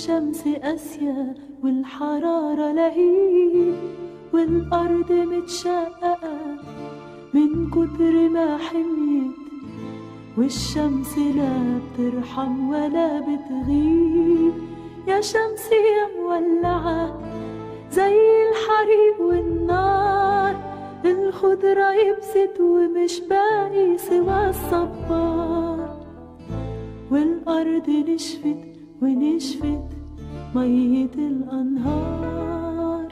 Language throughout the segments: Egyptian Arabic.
والشمس قاسية والحرارة لهيب والأرض متشققة من كتر ما حميت والشمس لا بترحم ولا بتغيب يا شمس يا مولعة زي الحريق والنار الخضرة يبست ومش باقي سوى الصبار والأرض نشفت ونشفت مية الأنهار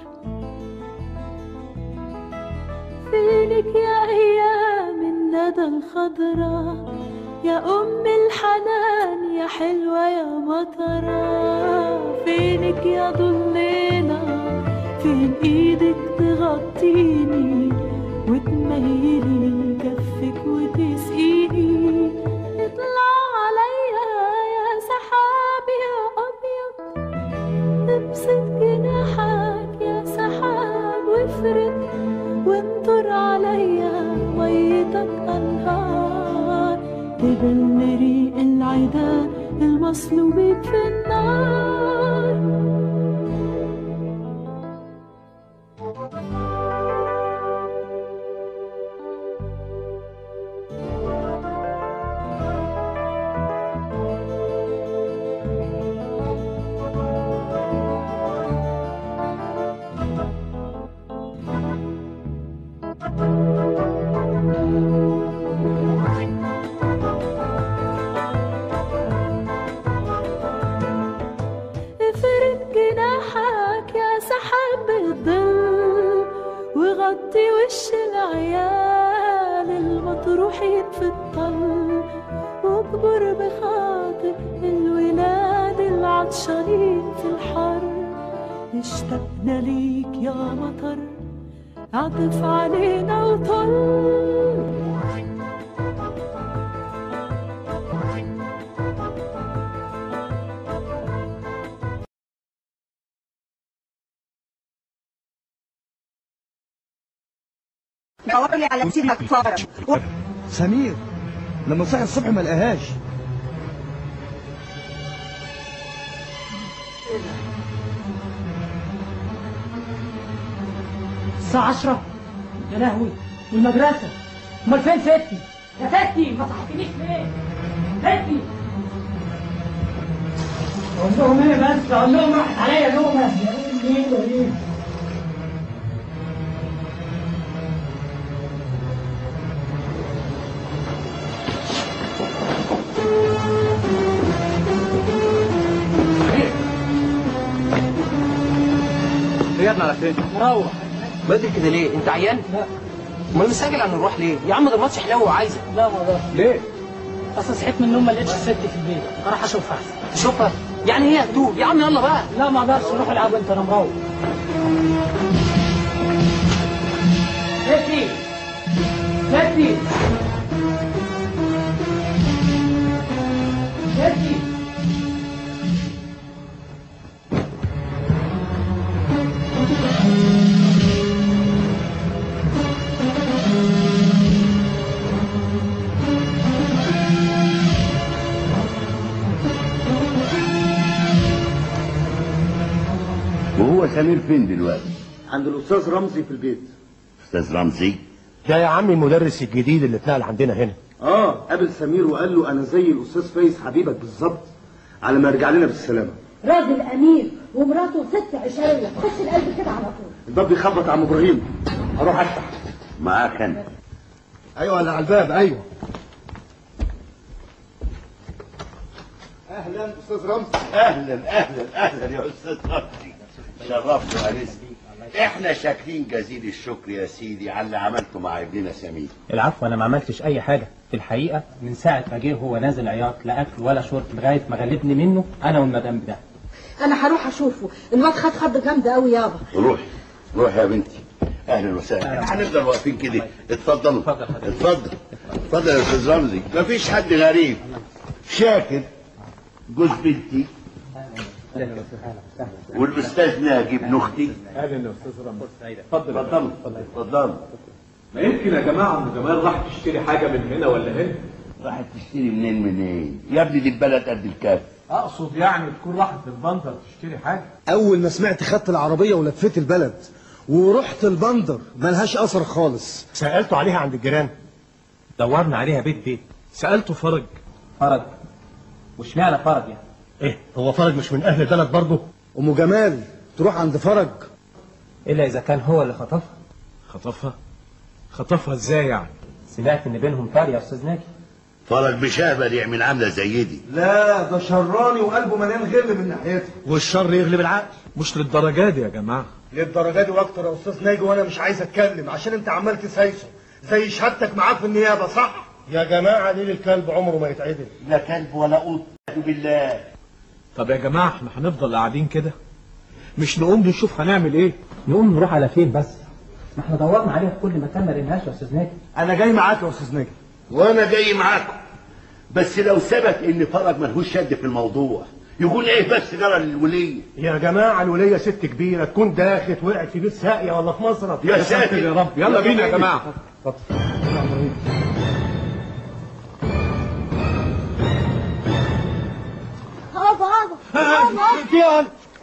فينك يا أيام الندى الخضرا يا أم الحنان يا حلوة يا مطرة فينك يا ضليلة فين إيدك تغطيني وتميلي كفك وتسقيني اطلع عليا يا سحاب يا أبيض ابسط جناحك يا سحاب وافرد وانطر عليا ميتك أنهار تبل ريق العدا المصلوبين في النار افرد جناحك يا سحاب الظل وغطي وش العيال المطروحين في الطل واكبر بخاطر الولاد العطشانين في الحر اشتقنا ليك يا مطر عطف علينا وطل دور لي على سيدك فارم سمير لما صحي الصبح ما لقاهاش الساعة 10 يا لهوي والمدرسة امال فين ستي؟ يا ستي ما صحتنيش ليه؟ ستي اقول لهم ايه بس؟ اقول لهم راحت عليا نومة ايه ده ايه؟ رجعنا على فين؟ مروح بدري كده ليه؟ انت عيان؟ لا امال مستعجل عن نروح ليه؟ يا عم ده الماتش حلو وعايزك لا ما اقدرش ليه؟ اصل صحيت من النوم ما لقيتش ستي في البيت اروح اشوفها احسن تشوفها؟ يعني هي هتدوب يا عم يلا بقى لا ما اقدرش روح العب انت انا مروح ستي ستي ستي وهو سمير فين دلوقتي؟ عند الاستاذ رمزي في البيت استاذ رمزي ده يا عمي المدرس الجديد اللي اتنقل عندنا هنا اه قابل سمير وقال له انا زي الاستاذ فايز حبيبك بالظبط على ما يرجع لنا بالسلامه راجل امير ومراته ست عشريه خش القلب كده على طول الباب بيخبط يا عم ابراهيم اروح افتح معاك انا ايوه انا على الباب ايوه اهلا استاذ رمزي اهلا اهلا اهلا يا استاذ رمزي شرفت وانسني احنا شاكرين جزيل الشكر يا سيدي على اللي عملته مع ابننا سمير العفو انا ما عملتش اي حاجه في الحقيقه من ساعه ما جه هو نازل عياط لا اكل ولا شرب لغايه ما غلبني منه انا والمدام ده انا هروح اشوفه الواد خد خض جامده قوي يابا روحي روحي يا بنتي اهلا وسهلا احنا هنفضل واقفين كده اتفضلوا اتفضل حضرتك. اتفضل اتفضل يا استاذ رمزي مفيش حد غريب شاكر جوز بنتي والاستاذ ناجي ابن اختي اهلا يا استاذ رمزي اتفضلوا اتفضلوا ما يمكن يا جماعه ام جمال راح تشتري حاجه من هنا ولا هنا راحت تشتري منين منين يا ابني دي البلد قد الكاف اقصد يعني تكون راحت البندر تشتري حاجه اول ما سمعت خدت العربيه ولفيت البلد ورحت البندر ملهاش اثر خالص سالته عليها عند الجيران دورنا عليها بيت بيت سالته فرج فرج واشمعنى فرج يعني ايه هو فرج مش من اهل البلد برضه ام جمال تروح عند فرج الا اذا كان هو اللي خطفها خطفها خطفها ازاي يعني سمعت ان بينهم طار يا استاذ ناجي فرج مش اهبل يعمل عامله زي دي لا ده شراني وقلبه مليان غل من ناحيتي والشر يغلب العقل مش للدرجه دي يا جماعه للدرجه دي واكتر يا استاذ ناجي وانا مش عايز اتكلم عشان انت عمال تسايسه زي شهادتك معاه في النيابه صح يا جماعه ليل الكلب عمره ما يتعدل لا كلب ولا قط بالله طب يا جماعه احنا هنفضل قاعدين كده مش نقوم نشوف هنعمل ايه نقوم نروح على فين بس ما احنا دورنا عليها في كل مكان ما لقيناهاش يا استاذ ناجي انا جاي معاك يا استاذ ناجي وانا جاي معاكم بس لو ثبت ان فرج ملهوش شد في الموضوع يقول ايه بس جرى للوليه يا جماعه الوليه ست كبيره تكون داخت وقعت في بيت ساقيه ولا في مصرف يا ساتر يا رب يلا بينا يا جماعه بابا بابا فين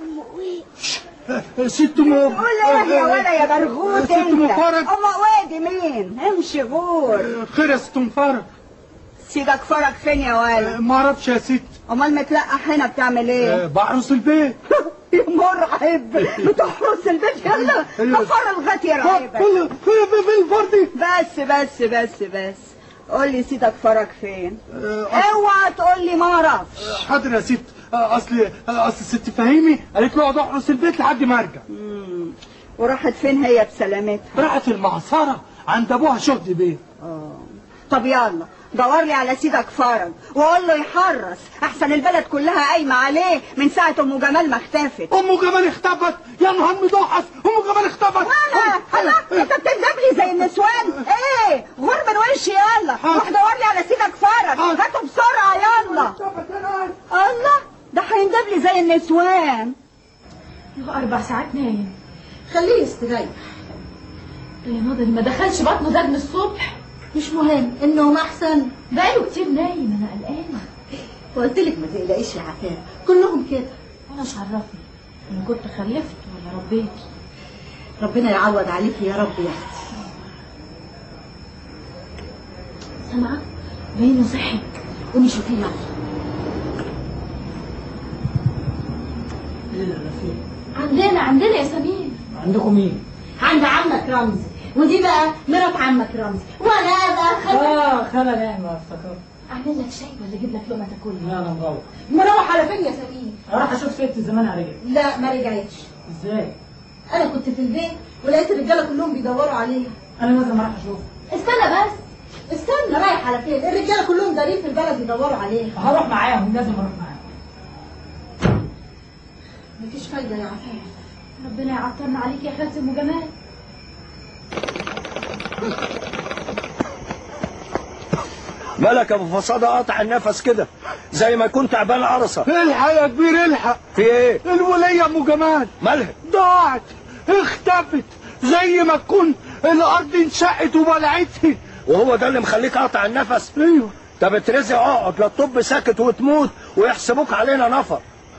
ست مو قول ايه يا ولا يا برغوث ست انت مفرج. اما وادي مين امشي غور خير يا ست مفرج سيدك فرج فين يا ولا ما اعرفش يا ست امال متلقح هنا بتعمل ايه بحرس البيت يا مرعب بتحرس البيت يلا كفر الغط يا رهيبة في في الفردي بس بس بس بس قول لي سيدك فرج فين اوعى تقول لي ما اعرفش حاضر يا ست اصل اصل الست فهيمي قالت له اقعد احرس البيت لحد ما ارجع وراحت فين هي بسلامتها راحت المعصره عند ابوها شهد بيه طب يلا دور لي على سيدك فرج وقول له يحرص احسن البلد كلها قايمه عليه من ساعه ام جمال ما اختفت ام جمال اختفت يا نهار مضحس ام جمال اختفت انا انا انت بتكذب لي زي النسوان ايه غور من وشي يلا روح دور لي على سيدك فرج هاته بسرعه يلا الله ده هيندب لي زي النسوان له أربع ساعات نايم خليه يستريح ده يا ناضل ما دخلش بطنه ده من الصبح مش مهم النوم احسن بقاله كتير نايم أنا قلقانة قلت لك ما تقلقيش يا عفاف كلهم كده أنا مش عرفني أنا كنت خلفت ولا ربيت ربنا يعوض عليكي يا رب يا اختي سامعة باينه صحي قومي شوفيه يلا عندنا عندنا يا سمير عندكم مين؟ عند عمك رمزي ودي بقى مرات عمك رمزي وانا ابقى خلق اه خلا نعمة افتكرت أعمل لك شاي ولا أجيب لك لقمة تاكلها لا انا مروح مروح على فين يا سمير اروح اشوف ست زمان عليك لا ما رجعتش ازاي؟ انا كنت في البيت ولقيت الرجاله كلهم بيدوروا عليها انا لازم اروح اشوف استنى بس استنى رايح على فين الرجاله كلهم دارين في البلد يدوروا عليها هروح معاهم لازم اروح معاهم مفيش فايده يا عفاف ربنا يعطرنا عليك يا خالتي أم جمال مالك يا ابو فصاده قاطع النفس كده زي ما كنت تعبان قرصه الحق يا كبير الحق في ايه الولية ام جمال مالها ضاعت اختفت زي ما تكون الارض انشقت وبلعتها وهو ده اللي مخليك قاطع النفس ايوه طب اترزق اقعد لا الطب ساكت وتموت ويحسبوك علينا نفر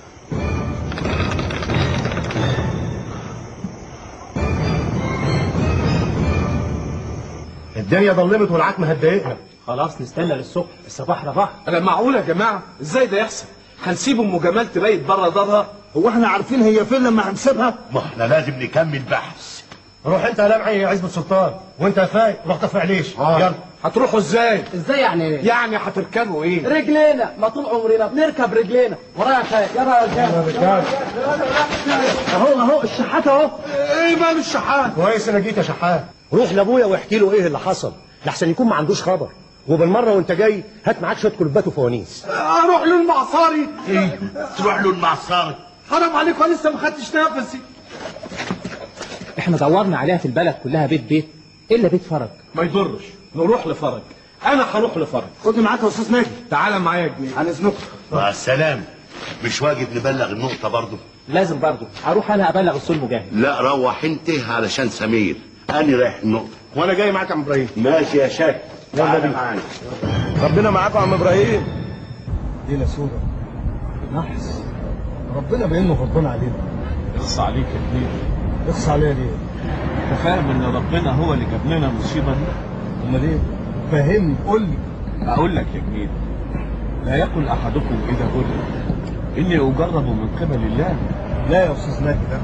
الدنيا ضلمت والعتمه هتضايقنا خلاص نستنى للصبح الصباح رباح انا معقول يا جماعه ازاي ده يحصل هنسيب ام جمال تبيت بره دارها هو احنا عارفين هي فين لما هنسيبها ما احنا لازم نكمل بحث روح انت يا لمعي يا عزبة السلطان وانت يا فايق روح تفع ليش آه. يلا هتروحوا ازاي ازاي يعني ايه؟ يعني هتركبوا ايه رجلينا ما طول عمرنا بنركب رجلينا ورايا خايف يلا يا رجاله اهو اهو الشحات اهو ايه مال الشحات كويس انا جيت يا شحات روح لابويا واحكي له ايه اللي حصل لحسن يكون ما عندوش خبر وبالمره وانت جاي هات معاك شويه كلبات وفوانيس اروح للمعصاري ايه تروح له المعصار حرام عليك وانا لسه ما خدتش نفسي احنا دورنا عليها في البلد كلها بيت بيت الا بيت فرج ما يضرش نروح لفرج انا هروح لفرج خدني معاك يا استاذ ناجي تعالى معايا يا جميل على اذنكم مع السلام مش واجب نبلغ النقطة برضه لازم برضه اروح انا ابلغ السول مجاهد لا روح انت علشان سمير انا رايح النقطة وانا جاي معاك يا عم ابراهيم ماشي يا شاك تعالى معانا ربنا معاكم يا عم ابراهيم دينا سورة نحس ربنا بانه غضبان علينا اخص عليك يا كبير اخص عليا ليه؟ انت فاهم ان ربنا هو اللي جاب لنا المصيبه دي امال ايه؟ فهمني قول لي اقول لك يا كبير لا يقل احدكم اذا غلب اني اجرب من قبل الله لا يا استاذ ناجي لا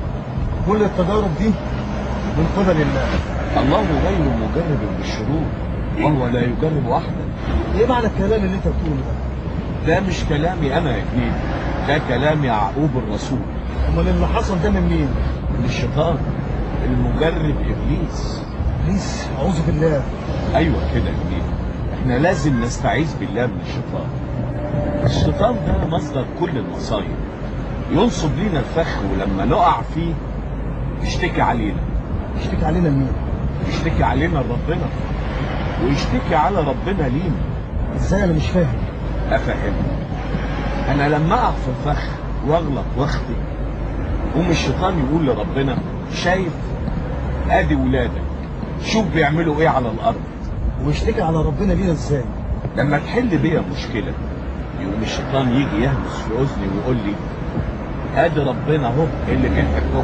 كل التجارب دي من قبل الله الله غير مجرب بالشرور وهو لا يجرب احدا ايه معنى الكلام اللي انت بتقوله ده؟ ده مش كلامي انا يا كبير ده كلام يعقوب الرسول امال اللي حصل ده من مين؟ من الشيطان المجرب ابليس ابليس اعوذ بالله ايوه كده يا كبير احنا لازم نستعيذ بالله من الشيطان الشيطان ده مصدر كل المصايب ينصب لينا الفخ ولما نقع فيه يشتكي علينا يشتكي علينا مين؟ يشتكي علينا لربنا ويشتكي على ربنا لينا ازاي انا مش فاهم افهمك انا لما اقع في الفخ واغلط واخطئ قوم الشيطان يقول لربنا شايف ادي ولادك شوف بيعملوا ايه على الارض ويشتكي على ربنا لينا ازاي؟ لما تحل بيا مشكله يقوم الشيطان يجي يهمس في اذني ويقول لي ادي ربنا اهو اللي بيحبكم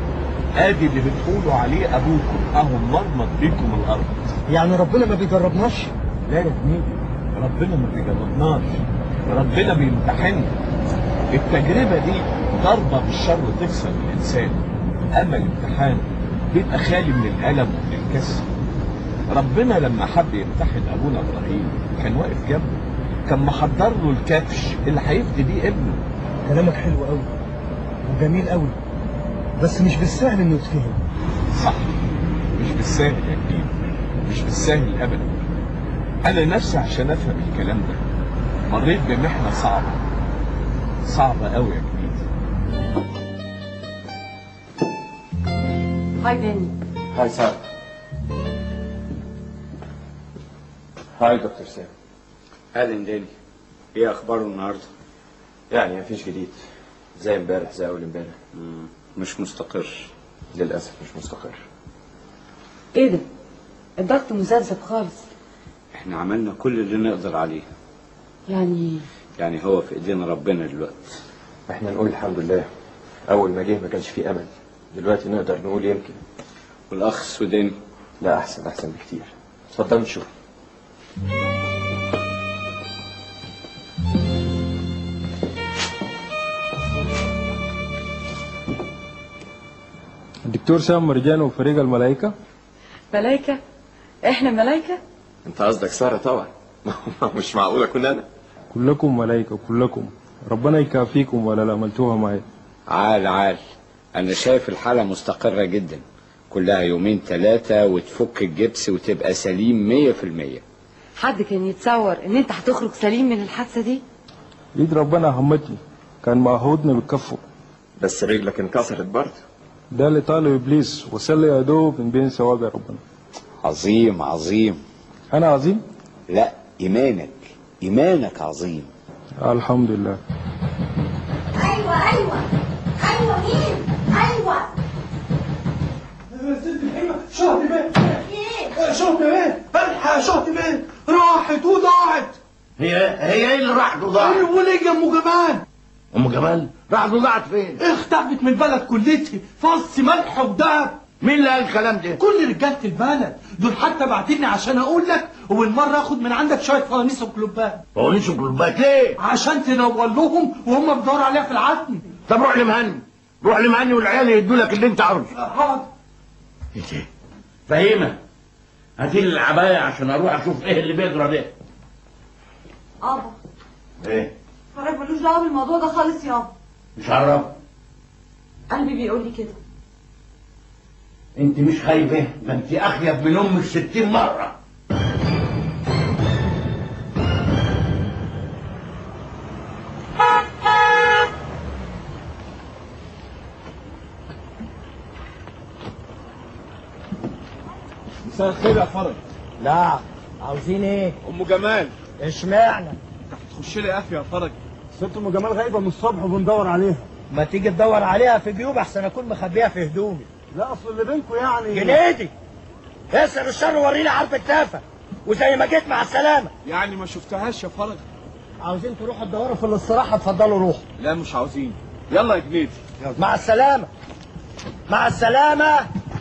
ادي اللي بتقولوا عليه ابوكم اهو مرمط بيكم الارض يعني ربنا ما بيجربناش؟ لا يا ابني ربنا ما بيجربناش ربنا بيمتحننا التجربة دي ضربة بالشر تكسر الإنسان أما الامتحان بيبقى خالي من الألم ومن الكسر ربنا لما حب يمتحن أبونا إبراهيم كان واقف جنبه كان محضر له الكبش اللي هيفدي بيه ابنه كلامك حلو قوي وجميل قوي بس مش بالسهل انه يتفهم صح مش بالسهل يا كبير مش بالسهل أبدا أنا نفسي عشان أفهم الكلام ده مريت بمحنة صعبة صعبة قوي يا كبير هاي داني هاي سارة هاي دكتور سام اهلا داني ايه اخباره النهارده يعني مفيش جديد زي امبارح زي اول امبارح مش مستقر للاسف مش مستقر ايه ده الضغط مذبذب خالص احنا عملنا كل اللي نقدر عليه يعني يعني هو في ايدينا ربنا دلوقتي احنا نقول الحمد لله اول ما جه ما كانش فيه امل دلوقتي نقدر نقول يمكن والاخ السوداني لا احسن احسن بكتير اتفضل نشوف الدكتور سام مرجان وفريق الملائكة ملايكة احنا ملايكة انت قصدك سارة طبعا مش معقول اكون انا كلكم ملائكة كلكم ربنا يكافيكم ولا لا عملتوها معي عال عال انا شايف الحاله مستقره جدا كلها يومين ثلاثه وتفك الجبس وتبقى سليم مية في المية حد كان يتصور ان انت هتخرج سليم من الحادثة دي ايد ربنا همتني كان معهودني بكفه بس رجلك انكسرت برضه ده اللي طاله ابليس وصل لي يا دوب من بين ثوابع ربنا عظيم عظيم انا عظيم لا ايمانك ايمانك عظيم الحمد لله ايوه ايوه ايوه مين ايوه ست الحمى شهر مات ايه شهر مات الحق شهر مات راحت وضاعت هي هي ايه اللي راحت وضاعت؟ وليه ام جمال ام جمال راحت وضاعت فين؟ اختفت من البلد كلتي فص ملح ودهب مين اللي قال الكلام ده؟ كل رجاله البلد دول حتى بعتني عشان اقول لك وبالمره اخد من عندك شويه فوانيس وكلوبات فوانيس وكلوبات ليه؟ عشان تنور لهم وهم بيدوروا عليها في العتم طب روح لمهني روح لمهني والعيال يدوا لك اللي انت عاوزه حاضر ايه ده؟ فهيمه هاتي لي العبايه عشان اروح اشوف ايه اللي بيجرى ده ابا ايه؟ حضرتك ملوش دعوه بالموضوع ده خالص يابا مش عرف قلبي بيقول لي كده انت مش خايفه ده انت اخيب من امك ستين مره مساء الخير يا فرج لا عاوزين ايه؟ ام جمال اشمعنى؟ تخش لي قافيه يا فرج ست ام جمال غايبه من الصبح وبندور عليها ما تيجي تدور عليها في جيوب احسن اكون مخبيها في هدومي لا اصل اللي بينكم يعني جنيدي اسر الشر وريني عرض كتافك وزي ما جيت مع السلامه يعني ما شفتهاش يا فرج عاوزين تروحوا تدوروا في الاستراحه اتفضلوا روحوا لا مش عاوزين يلا يا جنيدي مع السلامه مع السلامه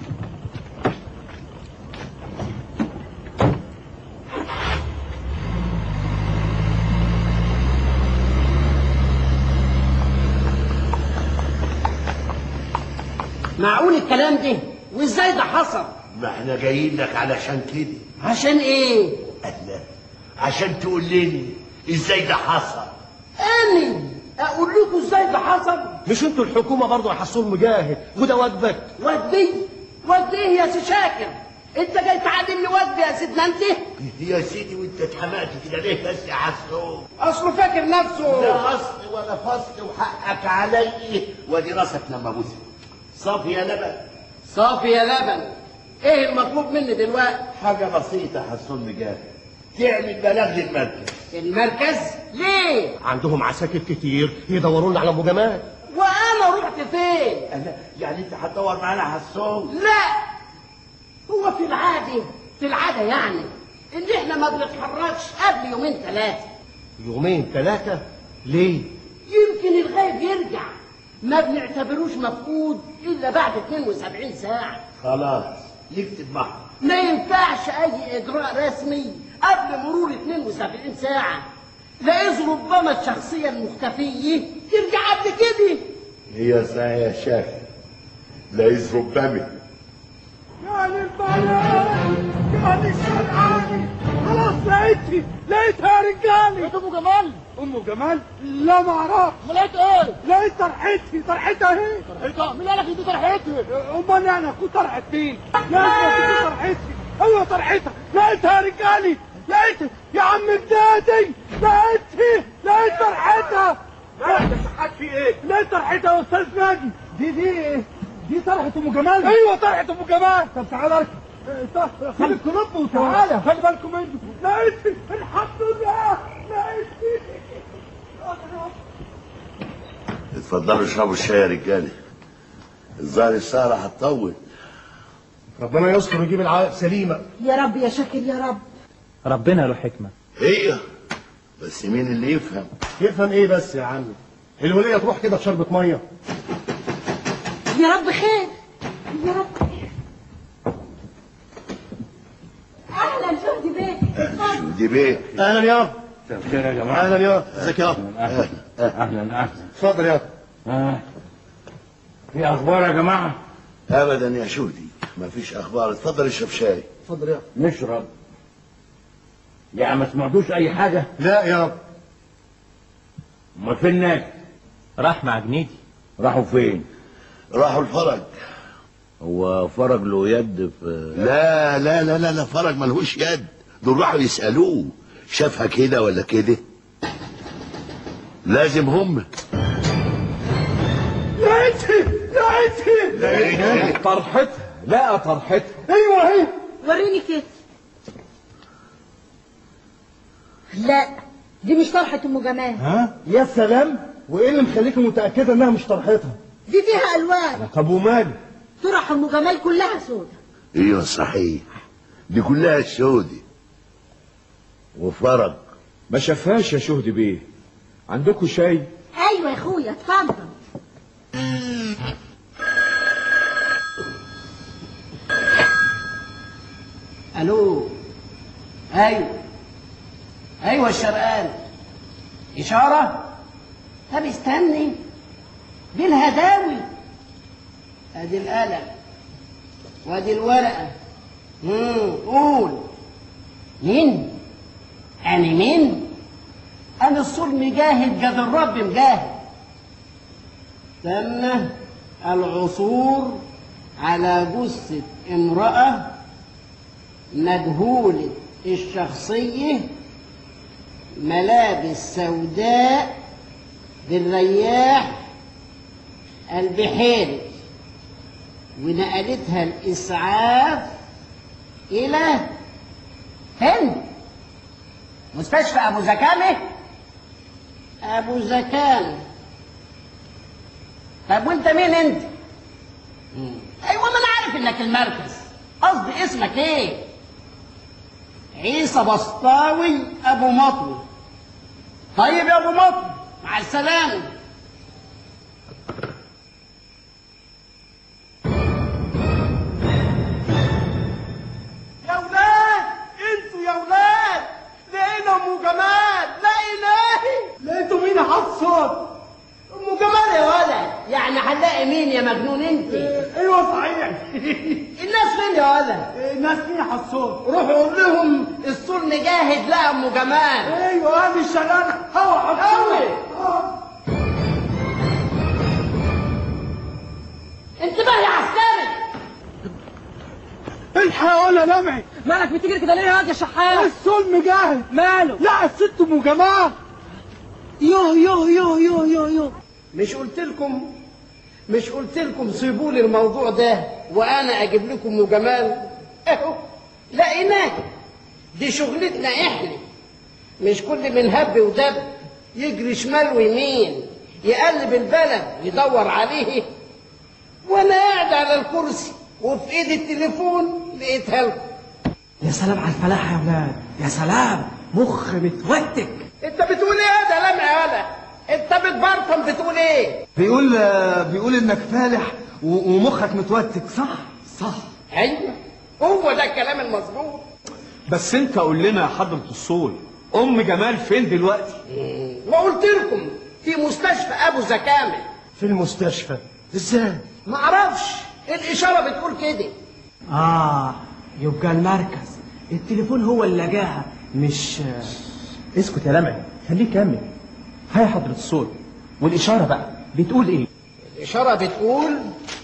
معقول الكلام ده وازاي ده حصل ما احنا جايين لك علشان كده عشان ايه أهلا عشان تقول لنا ازاي ده حصل انا اقول لكم ازاي ده حصل مش انتوا الحكومه برضه هيحصلوا المجاهد وده واجبك ودي ودي يا سي شاكر انت جاي تعادل لي وجبي يا سيدنا انت يا سيدي وانت اتحمقت كده ليه بس يا حسون اصله فاكر نفسه لا اصل ولا فصل وحقك علي وادي راسك لما بوسك صافي يا لبن صافي يا لبن ايه المطلوب مني دلوقتي حاجة بسيطة حسون مجاهد تعمل بلاغ للمركز المركز ليه عندهم عساكر كتير يدوروا لنا على مجامات وانا رحت فين أنا يعني انت هتدور معانا حسون لا هو في العادة في العادة يعني ان احنا ما بنتحركش قبل يومين ثلاثة يومين ثلاثه ليه يمكن الغايب يرجع ما بنعتبروش مفقود الا بعد 72 ساعة خلاص نكتب محضر ما ينفعش اي اجراء رسمي قبل مرور 72 ساعة لإذ ربما الشخصية المختفية ترجع قبل كده هي صحيح يا شاكر ليس ربما يعني البلد يعني الشرعاني خلاص لقيتي لقيتها يا رجالي ام جمال ام جمال لا ما اعرفش لقيت ايه لقيت طرحتي طرحتها اهي طرحتها مين قال لك دي طرحتي امال انا كنت طرحت مين لا دي طرحتي ايوه طرحتها لقيتها يا رجالي لقيت يا عم بدادي لقيتها لقيت طرحتها لا انت شحات في ايه لقيت طرحتها يا استاذ ناجي دي دي ايه دي طرحة ام جمال ايوه طرحة ام جمال طب تعالى اركب خلي الكلوب وتعالى خلي بالكم منه لقيت الحمد لله لقيت اتفضلوا اشربوا الشاي يا رجالة الظاهر السهرة هتطول ربنا يستر ويجيب العائق سليمه يا رب يا شاكر يا رب ربنا له حكمة هي بس مين اللي يفهم يفهم ايه بس يا عم الوليه تروح كده بشربة ميه يا رب خير يا رب خير اهلا شهدي بيه دي بيه اهلا يا خير يا جماعه اهلا يا ازيك يا اهلا اهلا اتفضل يا آه. في اخبار يا جماعه ابدا يا شهدي مفيش اخبار اتفضل اشرب شاي اتفضل يا نشرب يعني ما سمعتوش اي حاجه لا يا امال فين الناس راح مع جنيدي راحوا فين راحوا الفرج هو فرج له يد في لا لا لا لا لا فرج ملهوش يد دول راحوا يسألوه شافها كده ولا كده لازم هم لقيتها لقيتها طرحتها لا طرحتها ايوه اهي وريني كده لا دي مش طرحة ام جمال ها يا سلام وايه اللي مخليكي متاكده انها مش طرحتها دي فيها الوان طب ومال طرح ام جمال كلها سودة ايوه صحيح دي كلها سودة وفرج ما شافهاش يا شهدي بيه عندكم شاي ايوه يا اخويا اتفضل الو ايوه ايوه الشرقان اشاره طب استني دي الهداوي ادي القلم وادي الورقه امم قول مين انا مين انا الصول مجاهد جاد الرب مجاهد تم العثور على جثة امرأة مجهولة الشخصية ملابس سوداء بالرياح البحيري ونقلتها الإسعاف إلى هند مستشفى أبو زكامة أبو زكامة طب وأنت مين أنت؟ مم. أيوة ما أنا عارف إنك المركز قصدي اسمك إيه؟ عيسى بسطاوي أبو مطوي طيب يا ابو مطر مع السلامه يا ولاد انتوا يا ولاد لقينا ام جمال لا الهي لقيتوا مين يا حصان ام جمال يا ولد يعني هنلاقي مين يا مجنون انت ايوه صحيح الناس فين يا ولد الناس فين يا حصان روحوا قول لهم السور مجاهد لا ام جمال ايوه انا شغال هوا حصان انتبه يا عسكري الحق ولا لمعي مالك بتجري كده ليه يا واد يا شحات السلم جاهز ماله لا الست ام جمال يوه يوه يوه يوه يوه يوه مش قلت لكم مش قلت لكم سيبوا لي الموضوع ده وانا اجيب لكم ام جمال اهو لقيناه دي شغلتنا احنا مش كل من هب ودب يجري شمال ويمين يقلب البلد يدور عليه وانا قاعد على الكرسي وفي ايدي التليفون لقيتها لكم يا سلام على الفلاح يا ولاد يا سلام مخ متوتك انت بتقول ايه ده لمع يا ولد انت بتبرطم بتقول ايه بيقول بيقول انك فالح و- ومخك متوتك صح صح ايوه هو ده الكلام المظبوط بس انت قول لنا يا حضرة الصول ام جمال فين دلوقتي وقلت لكم في مستشفى ابو زكامل في المستشفى ازاي ما اعرفش الاشاره بتقول كده اه يبقى المركز التليفون هو اللي لقاها مش اسكت يا لمعي خليه يكمل هاي حضرة الصوت والإشارة بقى بتقول إيه؟ الاشاره بتقول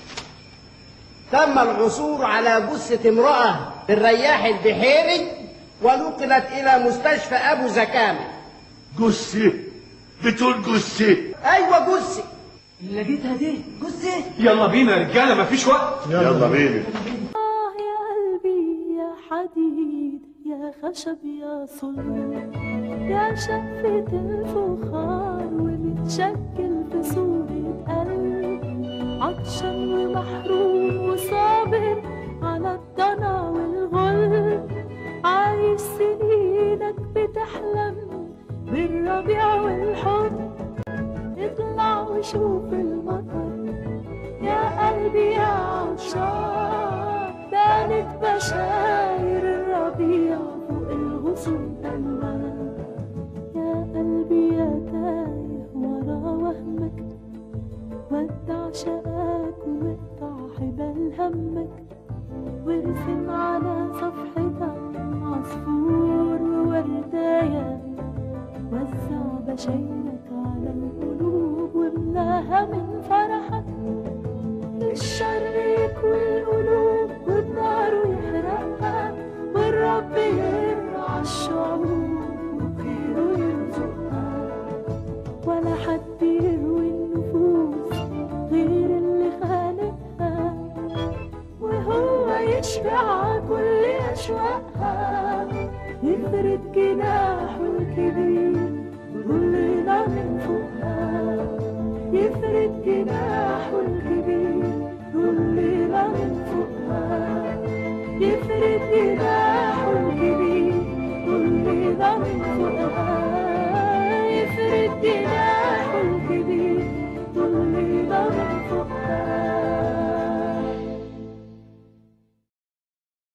تم العثور على جثه امراه بالرياح البحيري ونقلت الى مستشفى ابو زكامل جثة بتقول جثة ايوه جثه اللي لقيتها دي جثه يلا بينا يا رجاله مفيش وقت يلا بينا يا قلبي يا حديد يا خشب يا صلب يا شفة الفخار ومتشكل في صورة قلب عطشان ومحروم وصابر على الضنا والغل عايش سنينك بتحلم بالربيع والحب اطلع وشوف المطر يا قلبي يا عطشان بانت بشاير الربيع فوق الغصون ألوان يا قلبي يا تايه ورا وهمك ودع شقاك وقطع حبال همك وارسم على صفحتك عصفور ووردايه وزع بشايرك على القلوب واملاها من فرحك الشر يكوي القلوب والنار يحرقها والرب يرعى الشعوب وخيره يرزقها ولا حد يروي النفوس غير اللي خالقها وهو يشبع كل أشواقها يفرد جناحه الكبير ظلنا من فوقها يفرد جناحه الكبير ظلنا من فوقها يفرد جناحه